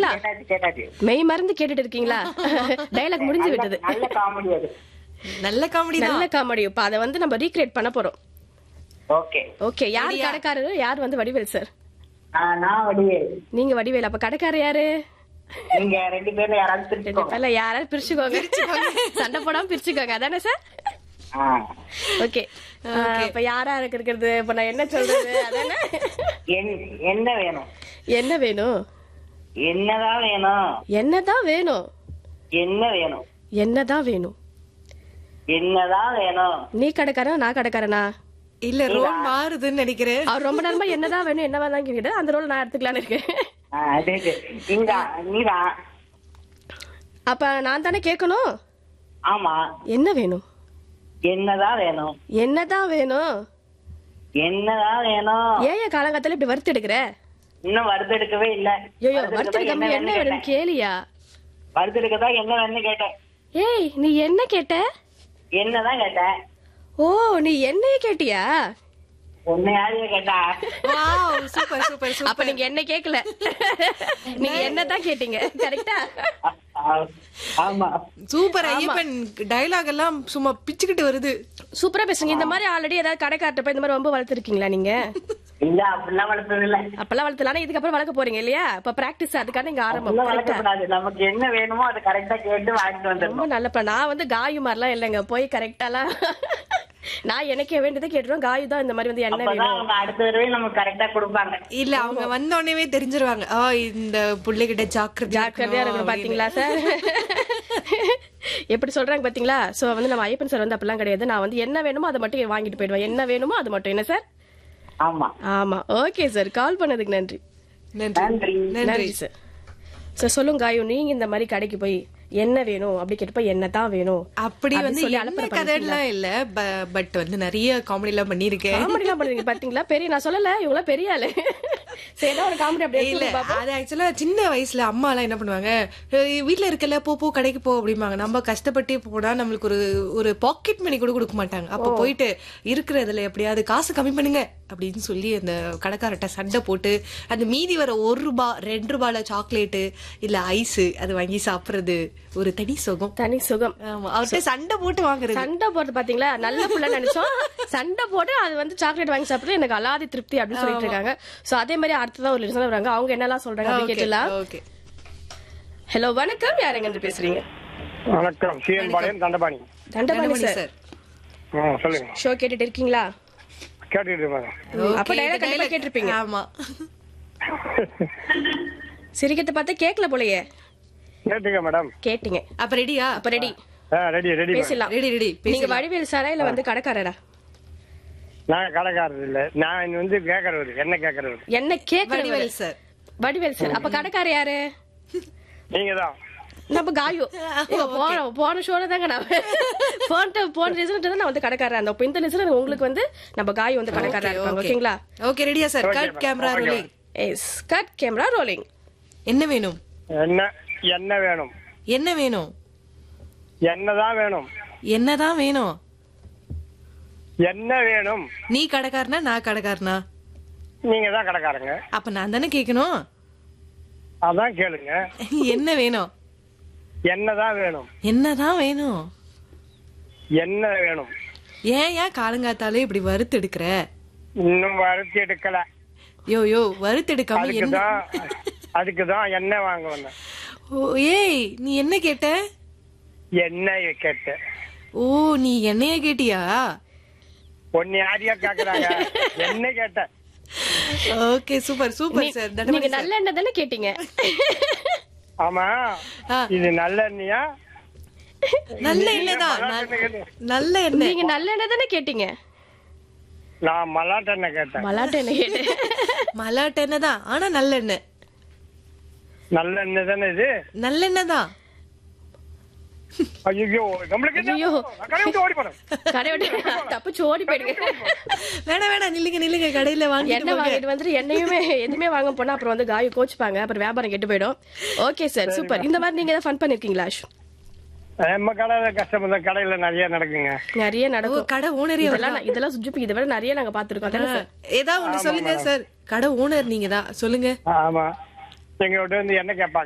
கேட்டீங்களா கேட்டாச்சு கேட்டாச்சு மெய் மறந்து கேட்டுட்டு இருக்கீங்களா டைலாக் முடிஞ்சு விட்டது நல்ல காமெடி அது நல்ல காமெடி தான் நல்ல காமெடி இப்ப அதை வந்து நம்ம ரீக்ரியேட் பண்ண போறோம் ஓகே ஓகே யார் கடைக்காரரு யார் வந்து வடிவேல் சார் நான் வடிவே நீங்க வடிவேல் அப்ப கடைக்காரர் யாரு நீங்க ரெண்டு பேரும் யாராவது பிரிச்சுக்கோங்க இல்ல யாராவது பிரிச்சுக்கோங்க சண்டை போடாம பிரிச்சுக்கோங்க அதானே சார் ஆ. ஓகே இப்ப யாரா இருக்கிறது இப்ப நான் என்ன சொல்றது அதானே என்- என்ன வேணும் என்ன வேணும் என்னதான் வேணும் என்னதான் வேணும் என்ன வேணும் என்னதான் வேணும் என்னதான் வேணும் நீ கடைக்காரன் நான் கடைக்காரனா இல்ல ரோல் மாறுதுன்னு நினைக்கிறேன் அவர் ரொம்ப நேரமா என்னதான் வேணும் என்னவா தான் கேட்டு அந்த ரோல் நான் எடுத்துக்கலாம்னு இருக்கேன் ஆ, அது இது. இங்க நீதான் அப்ப நான் தானே கேட்கணும் ஆமா என்ன வேணும் என்னதான் வேணும் என்னதான் வேணும் என்னதான் வேணும் ஏன் என் காலங்காத்தால இப்படி வறுத்து எடுக்கிற இன்னும் வறுத்தெடுக்கவே இல்ல ஐயோ வறுத்தெடுக்கதான் வறுத்தெடுக்காம என்ன வேணும்னு வேணும் கேட்டேன். கேளியா வறுத்தெடுக்கதான் என்ன வேணும்னு கேட்டேன் ஏய் நீ என்ன கேட்ட என்னதான் கேட்டேன் ஓ நீ என்னைய கேட்டியா உன்னை யாரையும் கேட்டா வாவ் சூப்பர் சூப்பர் அப்ப சூப்பர் நீங்க என்ன கேக்கல நீங்க என்னதான் கேட்டீங்க கரெக்டா ஆ, ஆ, ஆமா சூப்பர் ஐயப்பன் டயலாக் எல்லாம் சும்மா பிச்சுக்கிட்டு வருது சூப்பரா பேசுங்க இந்த மாதிரி ஆல்ரெடி ஏதாவது கடைக்கார்ட்ட போய் இந்த மாதிரி ரொம்ப வளர்த்துருக்கீங்களா நீங்க இல்ல அப்படிலாம் வளர்த்தது இல்ல அப்பெல்லாம் வளர்த்தல ஆனா இதுக்கப்புறம் வளர்க்க போறீங்க இல்லையா இப்ப பிராக்டிஸ் அதுக்கான இங்க ஆரம்பம் அப்படிலாம் கரெக்டா வளர்க்கக்கூடாது நமக்கு என்ன வேணுமோ அதை கரெக்டா கேட்டு வாங்கிட்டு வந்துடணும் ரொம்ப நல்ல plan. நான் வந்து காயு மாதிரிலாம் இல்லைங்க போய் கரெக்டாலாம் நான் எனக்கு வேண்டியதை கேட்டுருவேன் காயு தான் இந்த மாதிரி வந்து என்ன அப்பதான் வேணும் அவங்க அடுத்த தடவை நமக்கு கரெக்டா கொடுப்பாங்க இல்ல அவங்க வந்த உடனே தெரிஞ்சிருவாங்க ஆ இந்த புள்ளைகிட்ட ஜாக்கிரதை ஜாக்கிரதையா இருக்கணும் பாத்தீங்களா சார் எப்படி சொல்றாங்க பாத்தீங்களா சோ வந்து நம்ம ஐயப்பன் சார் வந்து அப்படிலாம் கிடையாது நான் வந்து என்ன வேணுமோ அதை மட்டும் வாங்கிட்டு போயிடுவேன் என்ன வேணுமோ அது மட்டும் என்ன சார் ஆமா ஆமா ஓகே சார் கால் பண்ணதுக்கு நன்றி நன்றி நன்றி நன்றி சார் சார் சொல்லுங்க காயு நீங்க இந்த மாதிரி கடைக்கு போய் என்ன வேணும் அப்படி கேட்டப்ப என்ன தான் வேணும் அப்படி அப்படின்னு வந்து சொல்லி என்ன அலப்பறை கதைலாம் இல்ல பட் வந்து நிறைய காமெடி எல்லாம் பண்ணிருக்கேன் காமெடிலாம் பண்ணுவீங்க பாத்தீங்களா பெரிய நான் சொல்லல இவங்கள பெரிய ஆளு சரி ஏதாவது ஒரு காமெடி அப்படியே இல்ல எடுத்து பாப்போம். அது ஆக்சுவலா சின்ன வயசுல அம்மா எல்லாம் என்ன பண்ணுவாங்க "ஏய், வீட்ல இருக்கல போ போ கடைக்கு போ அப்படிம்பாங்க நம்ம கஷ்டப்பட்டு போனா நம்மளுக்கு ஒரு ஒரு பாக்கெட் மணி கூட கொடுக்க மாட்டாங்க அப்ப போயிட்டு இருக்கிறதுல எப்படியாவது காசு கம்மி பண்ணுங்க அப்படின்னு சொல்லி அந்த கடைக்காரட்ட சண்டை போட்டு அந்த மீதி வர ஒரு ரூபா ரெண்டு ரூபால சாக்லேட்டு இல்ல ஐஸ் அது வாங்கி சாப்பிடுறது ஒரு தனி சுகம் தனி சுகம் ஆமா அவர்கிட்ட சண்டை போட்டு வாங்குறது சண்டை போட்டு பாத்தீங்களா நல்ல புள்ள நினைச்சோம் சண்டை போட்டு அது வந்து சாக்லேட் வாங்கி சாப்பிட்டு எனக்கு அலாதி திருப்தி அப்படின்னு சொல்லிட்டு இருக்காங்க சோ அதே மாதிரி அடுத்ததான் ஒரு லிசனர் வராங்க அவங்க என்னெல்லாம் சொல்றாங்க அப்படின்னு கேட்டலாம் ஓகே ஹலோ வணக்கம் யாருங்க இருந்து பேசுறீங்க வணக்கம் CN Palayam Dandapani Dandapani sir sir ஆ சொல்லுங்க ஷோ கேட்டுட்டு இருக்கீங்களா கேட்டுக்கிட்டு இருப்பாங்க அப்ப dialogue கண்டிப்பா கேட்டிருப்பீங்க. ஆமா சிரிக்கத்தை பார்த்தா கேட்கல போலயே கேட்டுங்க மேடம் கேட்டீங்க அப்ப ரெடியா அப்ப ரெடி ஆ ரெடி ரெடி மேடம் பேசலாம் ரெடி ரெடி நீங்க வடிவேல் சாரா இல்ல வந்து கடைக்காரரா நான் கடைக்காரர் இல்ல நான் இங்க வந்து கேட்கறவர் என்ன கேட்கறவர் என்ன கேட்கல வடிவேல் சார் வடிவேல் சார் அப்ப கடைக்காரர் யாரு நீங்க தான் நம்ம காயு ஏங்க, போன போன ஷோல தாங்க நான் போன போன ரிசல்ட் தான் நான் வந்து கடைக்காரர் அந்த இந்த ரிசல்ட் உங்களுக்கு வந்து நம்ம காயு வந்து கடைக்காரரா இருப்பாங்க ஓகேங்களா ஓகே ரெடியா sir Okay, cut ma'am. Camera Okay, rolling yes cut camera rolling என்ன வேணும் என்ன என்ன வேணும் என்ன வேணும் என்னதான் வேணும் என்னதான் வேணும் என்ன வேணும் நீ கடைக்காரனா நான் கடைக்காரனா நீங்க தான் கடைக்காரங்க அப்ப நான் தானே கேட்கணும் அதான் கேளுங்க என்ன வேணும் என்னதான் வேணும் என்னதான் வேணும் என்ன வேணும் ஏன் ஏன் காலங்காத்தாலே இப்படி வறுத்து எடுக்கிற இன்னும் வறுத்தி எடுக்கல யோ யோ வறுத்து எடுக்காம என்ன அதுக்குதான் அதுக்குதான் எண்ணெய் வாங்க வந்தேன் ஓ ஏய் நீ என்ன கேட்ட எண்ணெய் கேட்டேன் ஓ நீ என்னைய கேட்டியா ஒன்னு யாரையா கேக்குறாங்க என்ன கேட்டேன் ஓகே சூப்பர் சூப்பர் சார் நீங்க நல்ல எண்ணெய் தானே கேட்டீங்க ஆமா ஆ. இது நல்லெண்ணெயா நல்ல எண்ணெய் தான் நல்- நல்ல எண்ணெய் நீங்க நல்ல எண்ணெய் தானே கேட்டீங்க நான் மல்லாட்டெண்ணெய் கேட்டேன் மலாட்ட எண்ணெய் கேட்டேன் மலாட்ட எண்ணெய் தான் ஆனா நல்ல எண்ணெய் நல்லெண்ணெய் தானே இது நல்லெண்ணெய் தான் ஐயோ நம்மளுக்கு என்ன? ஐயோ. நான் கடையை விட்டு ஓடி போறேன் கடை விட்டு தப்பிச்சு ஓடி போயிடுங்க வேணாம் வேணாம் நில்லுங்க நில்லுங்க கடையில வாங்கி எண்ணெய் வாங்கிட்டு வந்துட்டு எண்ணெயுமே எதுவுமே வாங்க போனா அப்புறம் வந்து காயு கோச்சுப்பாங்க அப்புறம் வியாபாரம் கெட்டு போயிடும் ஓகே சார் சூப்பர் இந்த மாதிரி நீங்க ஏதாவது ஃபன் பண்ணிருக்கீங்களா அஷ்? நம்ம கடையில கஷ்டப்பட்ட கடையில நிறைய நடக்குங்க நிறைய ஓ, நடக்கும் கடை ஓனரே இதெல்லாம் நான்- இதெல்லாம் சுஜிப்பு இதை விட நிறைய நாங்க பாத்துருக்கோம் அதானே சார் ஏதாவது ஒண்ணு சொல்லுங்க சார் கடை ஓனர் நீங்க தான் சொல்லுங்க ஆமா எங்க விட்டு வந்து என்ன கேட்பாங்க